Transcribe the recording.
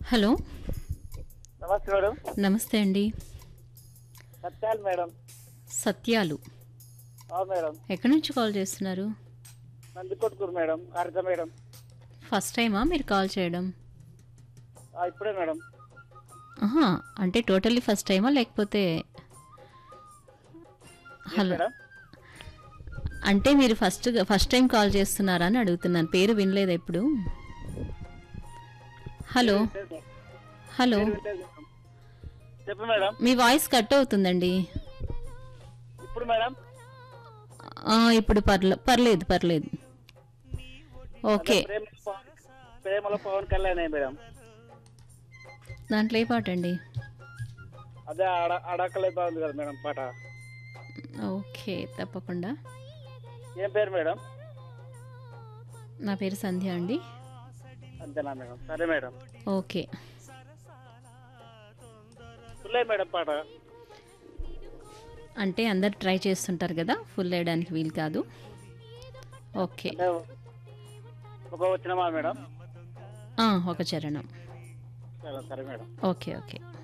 hello నమస్తే madam నమస్తే అండి సత్యాలు మేడం సత్యాలు అవును మేడం ఎక్కడి నుంచి కాల్ చేస్తున్నారు నంది కొట్టుకూరు మేడం అర్ధ మేడం ఫస్ట్ టైమా మీరు కాల్ చేయడం ఆ, ఇప్పుడే మేడం ఆహా అంటే టోటల్లీ ఫస్ట్ టైమా లేకపోతే ఏం హలో మేడం అంటే మీరు ఫస్ట్ ఫస్ట్ టైం కాల్ చేస్తున్నారా అని అడుగుతున్నాను పేరు వినలేదు ఎప్పుడు హలో హలో చెప్పు మేడం మీ వాయిస్ కట్ అవుతుందండి ఇప్పుడు మేడం ఆ, ఇప్పుడు పర్లే పర్లేదు పర్లేదు ఓకే అదే ప్రేమ పవన్- ప్రేమలో పవన్ కళ్యాణ్ మేడం దాంట్లో ఏ పాట అండి అదే ఆడ అడకలే బాగుంది కదా మేడం పాట ఓకే తప్పకుండా ఏం పేరు మేడం నా పేరు సంధ్య అండి అంతేనా మేడం సరే మేడం ఓకే ఫుల్లే మేడం పాట అంటే అందరు ట్రై చేస్తుంటారు కదా ఫుల్ వేయడానికి వీలు కాదు ఓకే అంటే ఒక వచ్చినమా మేడం ఆ, ఒక చరణం సరే సరే మేడం ఓకే ఓకే